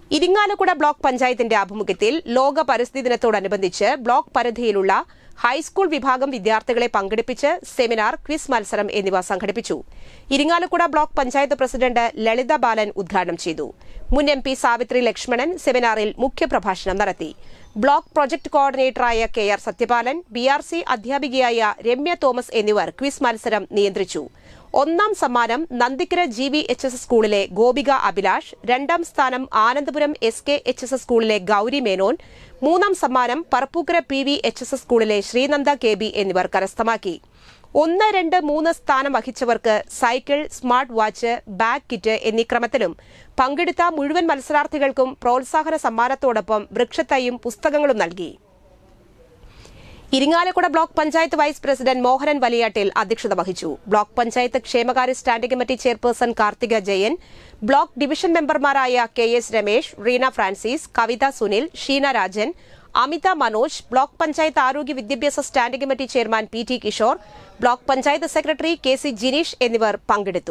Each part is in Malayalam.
ഇരിങ്ങാലക്കുട ബ്ലോക്ക് പഞ്ചായത്തിന്റെ ആഭിമുഖ്യത്തിൽ ലോക പരിസ്ഥിതി ദിനത്തോടനുബന്ധിച്ച് ബ്ലോക്ക് പരിധിയിലുള്ള ഹൈസ്കൂൾ വിഭാഗം വിദ്യാർത്ഥികളെ പങ്കെടുപ്പിച്ച് സെമിനാർ ക്വിസ് മത്സരം എന്നിവ സംഘടിപ്പിച്ചു ഇരിങ്ങാലക്കുട ബ്ലോക്ക് പഞ്ചായത്ത് പ്രസിഡന്റ് ലളിത ബാലൻ ഉദ്ഘാടനം ചെയ്തു മുൻ എം പി സാവിത്രി ലക്ഷ്മണൻ സെമിനാറിൽ മുഖ്യപ്രഭാഷണം നടത്തി ബ്ലോക്ക് പ്രൊജക്ട് കോർഡിനേറ്ററായ K R Sathyapalan B R C അധ്യാപികയായ രമ്യ തോമസ് എന്നിവർ ക്വിസ് മത്സരം നിയന്ത്രിച്ചു ഒന്നാം സമ്മാനം Nandikkara G V H S സ്കൂളിലെ ഗോപിക അഭിലാഷ് രണ്ടാം സ്ഥാനം Anandapuram S K H S സ്കൂളിലെ ഗൌരി മേനോൻ മൂന്നാം സമ്മാനം Parappukkara P V H S സ്കൂളിലെ ശ്രീനന്ദ കെ ബി എന്നിവർ കരസ്ഥമാക്കി ഒന്ന് രണ്ട് മൂന്ന് സ്ഥാനം വഹിച്ചവർക്ക് cycle smart watch bag kit എന്നീ ക്രമത്തിലും പങ്കെടുത്ത മുഴുവൻ മത്സരാർത്ഥികൾക്കും പ്രോത്സാഹന സമ്മാനത്തോടൊപ്പം വൃക്ഷത്തൈയും പുസ്തകങ്ങളും നൽകി Irinjalakuda block panchayat vice president Mohanan Valiyattil അധ്യക്ഷത വഹിച്ചു ബ്ലോക്ക് പഞ്ചായത്ത് ക്ഷേമകാര്യ standing committee chairperson Karthika Jayan block division മെമ്പർമാരായ K S Ramesh Reena Francis Kavitha Sunil Sheena Rajan Amitha Manoj block panchayat ആരോഗ്യ വിദ്യാഭ്യാസ standing committee chairman P T Kishore block panchayat secretary K C Jineesh എന്നിവർ പങ്കെടുത്തു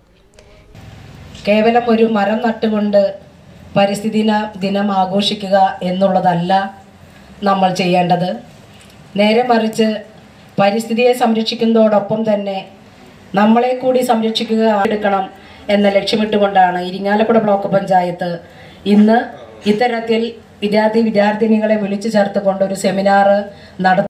കേവലം ഒരു മരം നട്ടുകൊണ്ട് പരിസ്ഥിതി ദിന- ദിനം ആഘോഷിക്കുക എന്നുള്ളതല്ല നമ്മൾ ചെയ്യേണ്ടത് നേരെ മറിച്ച് പരിസ്ഥിതിയെ സംരക്ഷിക്കുന്നതോടൊപ്പം തന്നെ നമ്മളെ കൂടി സംരക്ഷിക്കുക എടുക്കണം എന്ന ലക്ഷ്യമിട്ടുകൊണ്ടാണ് ഇരിങ്ങാലക്കുട ബ്ലോക്ക് പഞ്ചായത്ത് ഇന്ന് ഇത്തരത്തിൽ വിദ്യാർത്ഥി വിദ്യാർത്ഥിനികളെ വിളിച്ചു ചേർത്തുകൊണ്ട് ഒരു സെമിനാർ നട